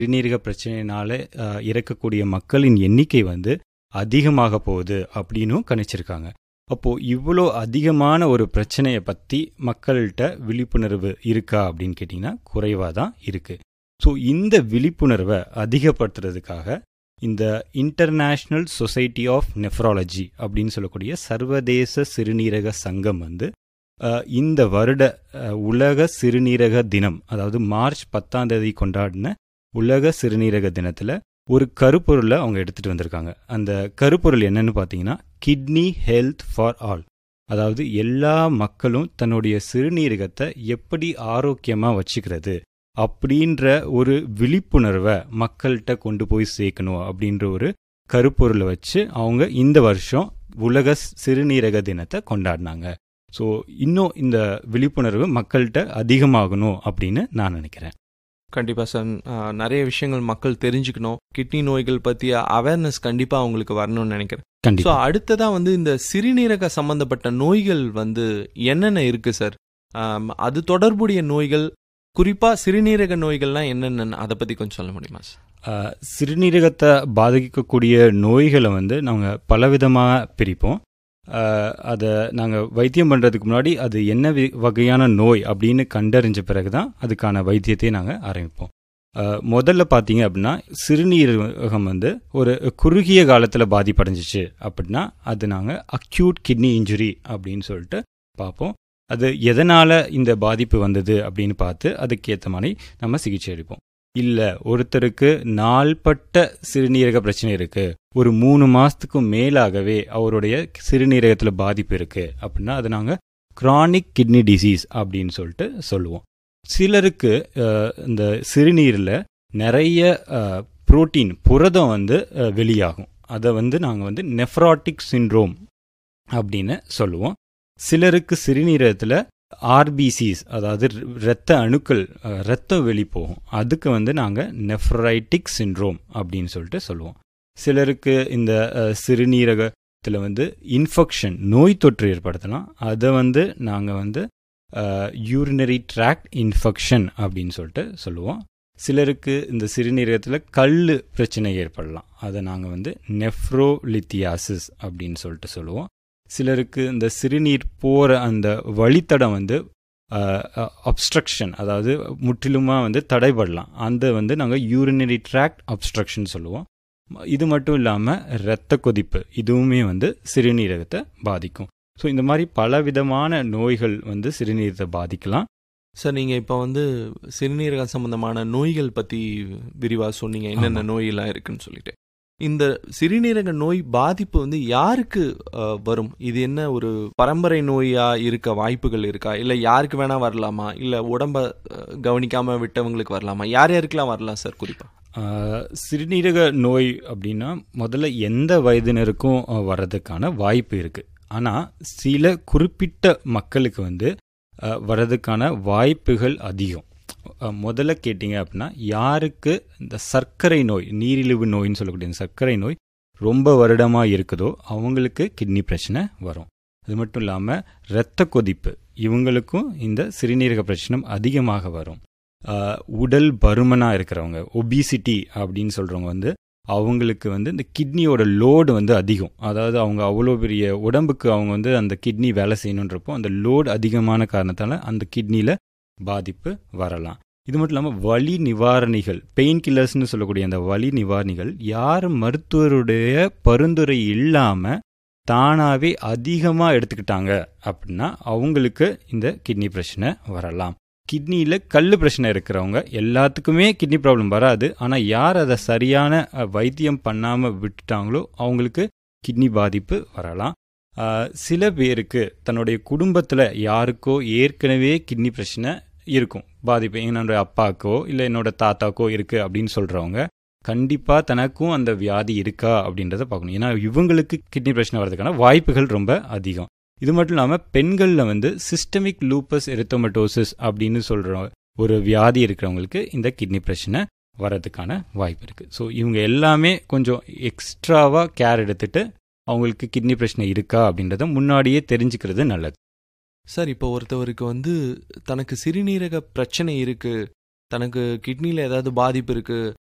சிறுநீரக பிரச்சனையினால அஹ், இறக்கக்கூடிய மக்களின் எண்ணிக்கை வந்து அதிகமாக போகுது அப்படின்னும் கணிச்சிருக்காங்க அப்போ இவ்வளோ அதிகமான ஒரு பிரச்சனையை பற்றி மக்கள்கிட்ட விழிப்புணர்வு இருக்கா அப்படின்னு கேட்டிங்கன்னா குறைவாக தான் இருக்கு ஸோ இந்த விழிப்புணர்வை அதிகப்படுத்துறதுக்காக இந்த இன்டர்நேஷ்னல் சொசைட்டி ஆஃப் நெஃப்ராலஜி அப்படின்னு சொல்லக்கூடிய சர்வதேச சிறுநீரக சங்கம் வந்து அஹ், இந்த வருட அஹ், உலக சிறுநீரக தினம் அதாவது மார்ச் பத்தாம் தேதி கொண்டாடின உலக சிறுநீரக தினத்தில் ஒரு கருப்பொருளை அவங்க எடுத்துட்டு வந்திருக்காங்க அந்த கருப்பொருள் என்னன்னு பார்த்தீங்கன்னா கிட்னி ஹெல்த் ஃபார் ஆல் அதாவது எல்லா மக்களும் தன்னுடைய சிறுநீரகத்தை எப்படி ஆரோக்கியமாக வச்சுக்கிறது அப்படின்ற ஒரு விழிப்புணர்வை மக்கள்கிட்ட கொண்டு போய் சேர்க்கணும் அப்படின்ற ஒரு கருப்பொருளை வச்சு அவங்க இந்த வருஷம் உலக சிறுநீரக தினத்தை கொண்டாடினாங்க ஸோ இன்னும் இந்த விழிப்புணர்வு மக்கள்கிட்ட அதிகமாகணும் அப்படின்னு நான் நினைக்கிறேன் கண்டிப்பாக சார் ஆஹ், நிறைய விஷயங்கள் மக்கள் தெரிஞ்சுக்கணும் கிட்னி நோய்கள் பற்றிய அவேர்னஸ் கண்டிப்பாக அவங்களுக்கு வரணும்னு நினைக்கிறேன் ஸோ கண்டிப்பா அடுத்ததா வந்து இந்த சிறுநீரக சம்பந்தப்பட்ட நோய்கள் வந்து என்னென்ன இருக்கு சார் ஆம், அது தொடர்புடைய நோய்கள் குறிப்பா சிறுநீரக நோய்கள்லாம் என்னென்னு அதை பத்தி கொஞ்சம் சொல்ல முடியுமா சார் ஆஹ், சிறுநீரகத்தை பாதிக்கக்கூடிய நோய்களை வந்து நாங்கள் பலவிதமாக பிரிப்போம் ஆஹ், அதை நாங்கள் வைத்தியம் பண்ணுறதுக்கு முன்னாடி அது என்ன வி- வகையான நோய் அப்படின்னு கண்டறிஞ்ச பிறகு தான் அதுக்கான வைத்தியத்தை நாங்கள் ஆரம்பிப்போம் ஆஹ், முதல்ல பார்த்தீங்க அப்படின்னா சிறுநீரகம் வந்து ஒரு குறுகிய காலத்தில் பாதிப்படைஞ்சிச்சு அப்படின்னா அது நாங்கள் அக்யூட் கிட்னி இன்ஜுரி அப்படின்னு சொல்லிட்டு பார்ப்போம் அது எதனால் இந்த பாதிப்பு வந்தது அப்படின்னு பார்த்து அதுக்கேற்ற மாதிரி நம்ம சிகிச்சை அளிப்போம் இல்லை ஒருத்தருக்கு நாள்பட்ட சிறுநீரக பிரச்சனை இருக்கு ஒரு மூணு மாசத்துக்கு மேலாகவே அவருடைய சிறுநீரகத்தில் பாதிப்பு இருக்கு அப்படின்னா அது நாங்கள் கிரானிக் கிட்னி டிசீஸ் அப்படின்னு சொல்லிட்டு சொல்லுவோம் சிலருக்கு அஹ், இந்த சிறுநீரில் நிறைய புரோட்டீன் புரதம் வந்து அஹ், வெளியாகும் அதை வந்து நாங்கள் வந்து நெஃப்ராட்டிக் சிண்ட்ரோம் அப்படின்னு சொல்லுவோம் சிலருக்கு சிறுநீரகத்தில் ஆர்பிசிஸ் அதாவது இரத்த அணுக்கள் அஹ், ரத்தம் வெளி போகும் அதுக்கு வந்து நாங்கள் நெஃப்ரைட்டிக் சிண்ட்ரோம் அப்படின்னு சொல்லிட்டு சொல்லுவோம் சிலருக்கு இந்த அஹ், சிறுநீரகத்தில் வந்து இன்ஃபெக்ஷன் நோய் தொற்று ஏற்படுத்தலாம் அதை வந்து நாங்கள் வந்து யூரினரி ட்ராக்ட் இன்ஃபெக்ஷன் அப்படின்னு சொல்லிட்டு சொல்லுவோம் சிலருக்கு இந்த சிறுநீரகத்தில் கல் பிரச்சனை ஏற்படலாம் அதை நாங்கள் வந்து நெஃப்ரோலித்தியாசிஸ் அப்படின்னு சொல்லிட்டு சொல்லுவோம் சிலருக்கு இந்த சிறுநீர் போகிற அந்த வழித்தடம் வந்து அப்ஸ்ட்ரக்ஷன் அதாவது முற்றிலுமாக வந்து தடைபடலாம் அந்த வந்து நாங்கள் யூரினரி ட்ராக்ட் அப்ஸ்ட்ரக்ஷன் சொல்லுவோம் இது மட்டும் இல்லாமல் இரத்த கொதிப்பு இதுவுமே வந்து சிறுநீரகத்தை பாதிக்கும் ஸோ இந்த மாதிரி பலவிதமான நோய்கள் வந்து சிறுநீரகத்தை பாதிக்கலாம் சார் நீங்க இப்ப வந்து சிறுநீரக சம்பந்தமான நோய்கள் பத்தி விரிவா சொன்னீங்க என்னென்ன ஆமா. நோயெல்லாம் இருக்குன்னு சொல்லிட்டு இந்த சிறுநீரக நோய் பாதிப்பு வந்து யாருக்கு அஹ், வரும் இது என்ன ஒரு பரம்பரை நோயா இருக்க வாய்ப்புகள் இருக்கா இல்ல யாருக்கு வேணா வரலாமா இல்ல உடம்ப அஹ், கவனிக்காம விட்டவங்களுக்கு வரலாமா யார் யாருக்கெல்லாம் வரலாம் சார் குறிப்பா ஆஹ், சிறுநீரக நோய் அப்படின்னா முதல்ல எந்த வயதினருக்கும் ஆஹ், வர்றதுக்கான வாய்ப்பு இருக்கு ஆனால் சில குறிப்பிட்ட மக்களுக்கு வந்து ஆஹ், வர்றதுக்கான வாய்ப்புகள் அதிகம் ஆஹ், முதல்ல கேட்டிங்க அப்படின்னா யாருக்கு இந்த சர்க்கரை நோய் நீரிழிவு நோயின்னு சொல்லக்கூடிய இந்த சர்க்கரை நோய் ரொம்ப வருடமாக இருக்குதோ அவங்களுக்கு கிட்னி பிரச்சனை வரும் அது மட்டும் இல்லாமல் இரத்த கொதிப்பு இவங்களுக்கும் இந்த சிறுநீரக பிரச்சனை அதிகமாக வரும் ஆஹ் உடல் பருமனாக இருக்கிறவங்க ஒபிசிட்டி அப்படின்னு சொல்கிறவங்க வந்து அவங்களுக்கு வந்து இந்த கிட்னியோட லோடு வந்து அதிகம் அதாவது அவங்க அவ்வளோ பெரிய உடம்புக்கு அவங்க வந்து அந்த கிட்னி வேலை செய்யணுன்றப்போ அந்த லோடு அதிகமான காரணத்தால் அந்த கிட்னியில் பாதிப்பு வரலாம் இது மட்டும் இல்லாமல் வலி நிவாரணிகள் பெயின் கில்லர்ஸ்னு சொல்லக்கூடிய அந்த வலி நிவாரணிகள் யார் மருத்துவருடைய பரிந்துரை இல்லாமல் தானாகவே அதிகமாக எடுத்துக்கிட்டாங்க அப்படின்னா அவங்களுக்கு இந்த கிட்னி பிரச்சனை வரலாம் கிட்னியில் கல் பிரச்சனை இருக்கிறவங்க எல்லாத்துக்குமே கிட்னி ப்ராப்ளம் வராது ஆனால் யார் அதை சரியான அஹ், வைத்தியம் பண்ணாமல் விட்டுட்டாங்களோ அவங்களுக்கு கிட்னி பாதிப்பு வரலாம் அஹ், சில பேருக்கு தன்னுடைய குடும்பத்தில் யாருக்கோ ஏற்கனவே கிட்னி பிரச்சனை இருக்கும் பாதிப்பு என்னோட அப்பாக்கோ இல்லை என்னோட தாத்தாக்கோ இருக்குது அப்படின்னு சொல்கிறவங்க கண்டிப்பாக தனக்கும் அந்த வியாதி இருக்கா அப்படின்றத பார்க்கணும் ஏன்னா இவங்களுக்கு கிட்னி பிரச்சனை வர்றதுக்கான வாய்ப்புகள் ரொம்ப அதிகம் இது மட்டும் இல்லாமல் பெண்களில் வந்து சிஸ்டமிக் லூப்பஸ் எரித்தோமட்டோசிஸ் அப்படின்னு சொல்கிற ஒரு வியாதி இருக்கிறவங்களுக்கு இந்த கிட்னி பிரச்சனை வரதுக்கான வாய்ப்பு இருக்குது ஸோ இவங்க எல்லாமே கொஞ்சம் எக்ஸ்ட்ராவாக கேர் எடுத்துட்டு அவங்களுக்கு கிட்னி பிரச்சனை இருக்கா அப்படின்றத முன்னாடியே தெரிஞ்சுக்கிறது நல்லது சார் இப்போ ஒருத்தவருக்கு வந்து தனக்கு சிறுநீரக பிரச்சனை இருக்கு தனக்கு கிட்னியில் ஏதாவது பாதிப்பு இருக்கு